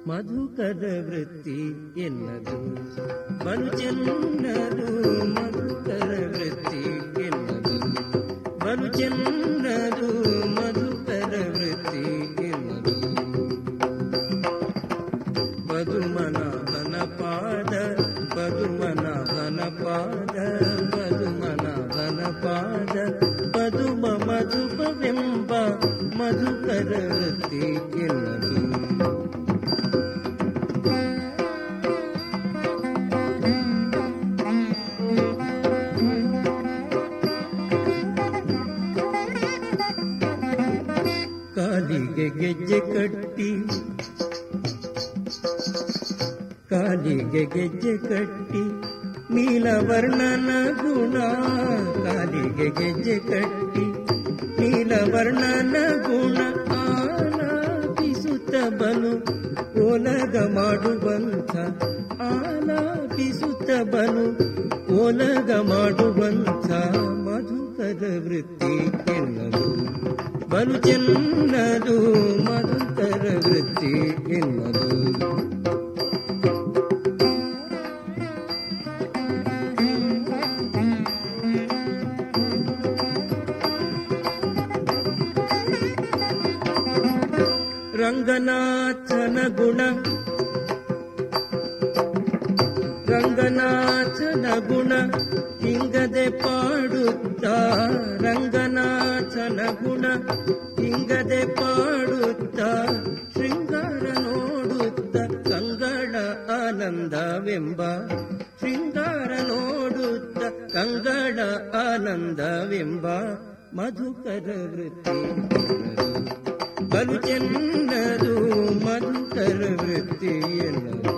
ಮಧುಕರ ವೃತ್ತಿ ಎನ್ನದು ಬಲು ಚೆನ್ನದು ಮಧುಕರ ವೃತ್ತಿ ಎನ್ನದು ಬಲು ಚೆನ್ನದು ಮಧುಕರ ವೃತ್ತಿ ಎನ್ನದು ಪದುಮನಾಭನ ಪಾದ ಪದುಮನಾಭನ ಪಾದ ಪದುಮನಾಭನ ಪಾದ ಪದುಮ ಮಧುಪವೆಂಬ ಮಧುಕರ ವೃತ್ತಿ ಎನ್ನದು ಕಾಲಿಗೆ ಗೆಜ್ಜೆ ಕಟ್ಟಿ ಕಾಲಿಗೆ ಗೆಜ್ಜೆ ಕಟ್ಟಿ ನೀಲವರ್ಣನ ಗುಣ ಕಾಲಿಗೆ ಗೆಜ್ಜೆ ಕಟ್ಟಿ ನೀಲವರ್ಣನ ಗುಣ ಆಲಾಪಿಸುತ್ತ ಬಲು ಓಲಗ ಮಾಡುವಂಥ ಆಲಾಪಿಸುತ್ತ ಬಲು ಓಲಗ ಮಾಡುವಂಥ ಮಧುಕರ ವೃತ್ತಿ ಎನ್ನದು ಬಲು ಚೆನ್ನದು ಮಧುಕರ ವೃತ್ತಿ ಎನ್ನದು ರಂಗನಾಥನ ಗುಣ ರಂಗನಾಥನ ಗುಣ ಹಿಂಗದೆ ಪಾಡುತ್ತ ರಂಗನಾಥನ ಗುಣ ಹಿಂಗದೆ ಪಾಡುತ್ತ ಶೃಂಗಾರ ನೋಡುತ್ತ ಕಂಗಳ ಆನಂದವೆಂಬ ಶೃಂಗಾರ ನೋಡುತ್ತ ಕಂಗಳ ಆನಂದವೆಂಬ ಮಧುಕರ ವೃತ್ತಿ ಬಲು ಚೆನ್ನದು ಮಧುಕರ ವೃತ್ತಿ ಎನ್ನದು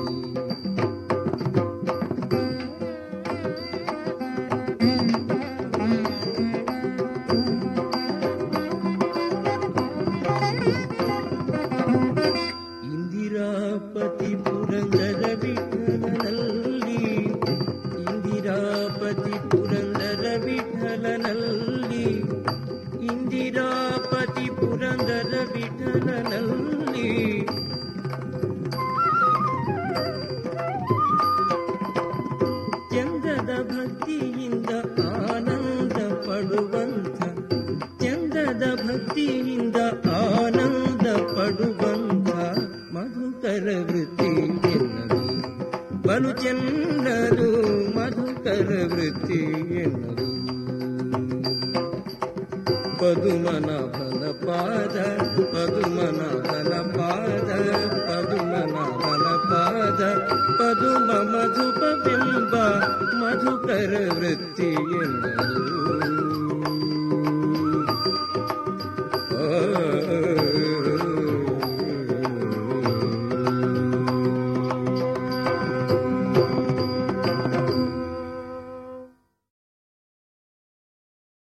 ಇಂದಿರಾಪತಿ ಪುರಂದರ ವಿಠಲನಲ್ಲಿ ಇಂದಿರಾಪತಿ ಪುರಂದರ ವಿಠಲನಲ್ಲಿ ಇಂದಿರಾಪತಿ ಪುರಂದರ ವಿಠಲನಲ್ಲಿ ಚಂದದ ಭಕ್ತಿಯಿಂದ ಆನಂದ ಪಡುವಂಥ ಚಂದದ ಭಕ್ತಿಯಿಂದ ಆನಂದ ಪಡುವಂಥ ಮಧುಕರ ವೃತ್ತಿ ಎನ್ನದು ಬಲು ಚೆನ್ನದು ಮಧುಕರ ವೃತ್ತಿ ಎನ್ನದು ಪದುಮನಾಭನ ಪಾದ ಪದುಮನಾಭನ ಪಾದ ಪದುಮನಾಭನ ಪಾದ ಪದುಮ ಮಧುಪವೆಂಬ ಮಧುಕರ ವೃತ್ತಿ ಎನ್ನದು